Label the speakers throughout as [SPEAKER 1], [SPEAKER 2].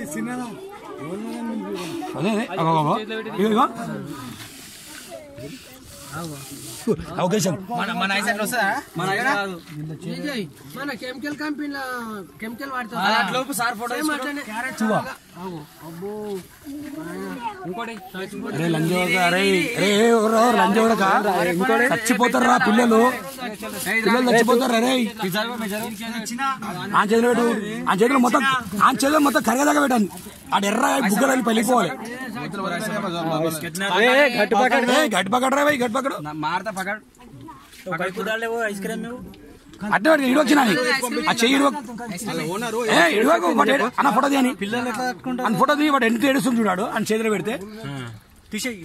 [SPEAKER 1] అదే అదే అగో, అగో, అగో. ఇగో, ఇగో. అవకాశం
[SPEAKER 2] మన మన ఐసెట్ వస్తుందా మన దగ్గర
[SPEAKER 3] విజయ్ మన కెమికల్ కంపెనీల కెమికల్ వాడతాం
[SPEAKER 2] అట్లోపు సార్ ఫోటో
[SPEAKER 3] సేమ్ అట్లనే.
[SPEAKER 1] చూవా.
[SPEAKER 3] అగో, అబ్బో
[SPEAKER 2] ఇంకోటి
[SPEAKER 1] అరే లంజోడక అరే అరే ఎవరో లంజోడక చచ్చిపోతారు రా పిల్లలు పిల్లలు చచ్చిపోతారు అరే ఆ చేతిలో పెట్టు ఆ చేతిలో మొత్తం ఆ చేతిలో మొత్తం కరగదాకా పెట్టండి ఆ ఎర్ర బుగ్గలు వెళ్ళి వెళ్ళిపోవాలి ఏయ్, గట్టి పక్కడు రా భయ్, గట్టి పక్కడు
[SPEAKER 2] మారతా పకడ్ పకడ్ కుదాలేవు ఐస్ క్రీమ్ నువ్వు
[SPEAKER 1] అడ్డు ఇడు వచ్చిన ఆ చెయ్యి ఇడువ ఏ ఇడువకు వాడు ఏడు- అన్న ఫోటో తీయని
[SPEAKER 2] పిల్లలు ఎట్లా కట్టుకుంటారు
[SPEAKER 1] అన్న ఫోటో తీ వాడు ఎంత ఏడుస్తుంది చూడాడు అని చేతిలో పెడితే
[SPEAKER 2] తీసేయి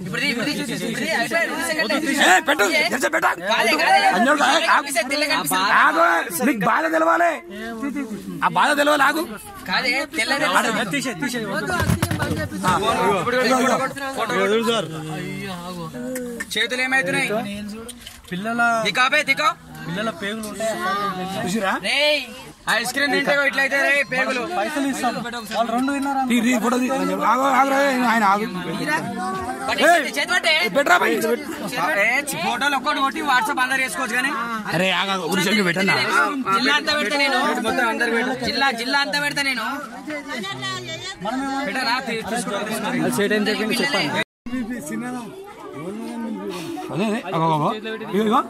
[SPEAKER 1] ఏ పెట్టు తెరిచి పెట్టు. అంజోడు, ఏ, ఆగు. ఆగు నీకు బాధ తెలవాలి ఆ బాధ తెలవాలి ఆగు
[SPEAKER 2] తీసేయి తీసేయి
[SPEAKER 3] వద్దు, అది ఏం బంద్ చేపిస్తా.
[SPEAKER 1] ఇగో, ఇగో.
[SPEAKER 2] చేతులు ఏమైతున్నాయి
[SPEAKER 4] పిల్లల
[SPEAKER 2] దికాబే దికా
[SPEAKER 4] పిల్లల పేగులు ఉంటాయి
[SPEAKER 1] చూసిరా
[SPEAKER 2] ఐస్ క్రీమ్ తింటే ఇట్లయితే రే పేగులు
[SPEAKER 4] పైసలు ఇస్తాం వాళ్ళు రెండు తిన్నారా
[SPEAKER 1] తీ, తీ, ఫోటో తీ. ఆగు ఆగు రా, ఆయన ఆగు ఏయ్, ఏ, పెట్టరా భయ్.
[SPEAKER 2] ఏ, ఫోటోలు ఒక్కటి కొట్టి వాట్సాప్ అందరు వేసుకోవచ్చు కానీ
[SPEAKER 1] అరే ఆగా ఊరి చెల్లి పెట్టన్నా
[SPEAKER 5] జిల్లా అంతా పెడతా నేను
[SPEAKER 2] మొత్తం అందరు పెట్టు
[SPEAKER 5] జిల్లా జిల్లా అంతా పెడతా నేను
[SPEAKER 2] పెట్టరా తీ- తీసుకో.
[SPEAKER 1] అదే అదే అగో, అగో, అగో. ఇగో, ఇగో.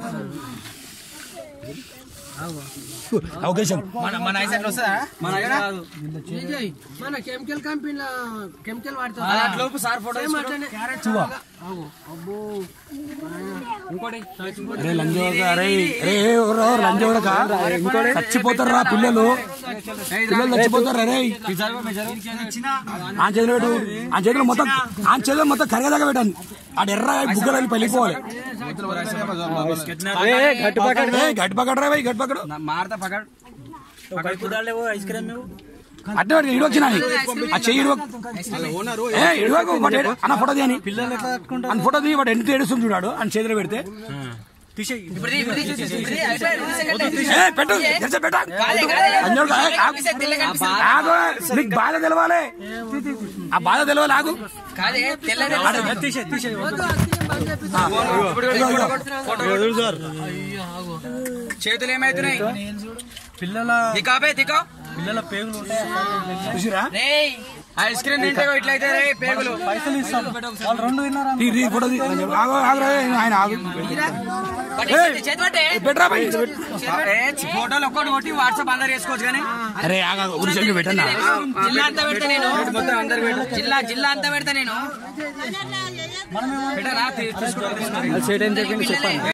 [SPEAKER 1] అవకాశం
[SPEAKER 2] మన మన ఐసెట్ వస్తుందా మన దగ్గర
[SPEAKER 3] విజయ్ మన కెమికల్ కంపెనీల కెమికల్ వాడతాం
[SPEAKER 2] అట్లోపు సార్ ఫోటో
[SPEAKER 3] సేమ్ అట్లనే.
[SPEAKER 1] చూవా.
[SPEAKER 3] అగో, అబ్బో
[SPEAKER 2] ఇంకోటి
[SPEAKER 1] అరే లంజోడక అరే అరే ఎవరో లంజోడక చచ్చిపోతారు రా పిల్లలు పిల్లలు చచ్చిపోతారు అరే ఆ చేతిలో పెట్టు ఆ చేతిలో మొత్తం ఆ చేతిలో మొత్తం కరగదాకా పెట్టండి ఆ ఎర్ర బుగ్గలు వెళ్ళి వెళ్ళిపోవాలి
[SPEAKER 4] గట్టి పక్కడు
[SPEAKER 1] ఏయ్, గట్టి పక్కడు రా భయ్, గట్టి పక్కడు
[SPEAKER 2] మారతా పకడ్
[SPEAKER 4] పక్కడు కుదాలేవు ఐస్ క్రీమ్ నువ్వు
[SPEAKER 1] అడ్డు ఇడు వచ్చిన ఆ చెయ్యి ఇడువ ఏ ఇడువకు వాడు ఏడు- అన్న ఫోటో తీయని
[SPEAKER 4] పిల్లలు ఎట్లా కట్టుకుంటారు
[SPEAKER 1] అన్న ఫోటో తీ వాడు ఎంత ఏడుస్తుంది చూడాడు అని చేతిలో పెడితే
[SPEAKER 4] తీసేయి
[SPEAKER 1] ఏ పెట్టు తెరిచి పెట్టు. అంజోడు, ఏ, ఆగు. ఆగు నీకు బాధ తెలవాలి ఆ బాధ తెలవాలి ఆగు
[SPEAKER 4] తీసేయి తీసేయి
[SPEAKER 3] వద్దు, అది ఏం బంద్ చేపిస్తా.
[SPEAKER 1] ఇగో, ఇగో.
[SPEAKER 2] చేతులు ఏమైతున్నాయి
[SPEAKER 4] పిల్లల
[SPEAKER 2] దికాబే దికా
[SPEAKER 4] పిల్లల పేగులు ఉంటాయి
[SPEAKER 1] చూసిరా
[SPEAKER 2] ఐస్ క్రీమ్ తింటే ఇట్లయితే రే పేగులు
[SPEAKER 4] పైసలు ఇస్తాం వాళ్ళు రెండు తిన్నారా
[SPEAKER 1] తీ, తీ, ఫోటో తీ. ఆగు ఆగు రా, ఆయన ఆగు ఏయ్, ఏ, పెట్టరా భయ్.
[SPEAKER 2] ఏ, ఫోటోలు ఒక్కటి కొట్టి వాట్సాప్ అందరు వేసుకోవచ్చు కానీ
[SPEAKER 1] అరే ఆగా ఊరి చెల్లి పెట్టన్నా
[SPEAKER 5] జిల్లా అంతా పెడతా నేను
[SPEAKER 2] మొత్తం అందరు పెట్టు
[SPEAKER 5] జిల్లా జిల్లా అంతా పెడతా నేను
[SPEAKER 2] పెట్టరా తీ- తీసుకో.
[SPEAKER 1] చెప్పండి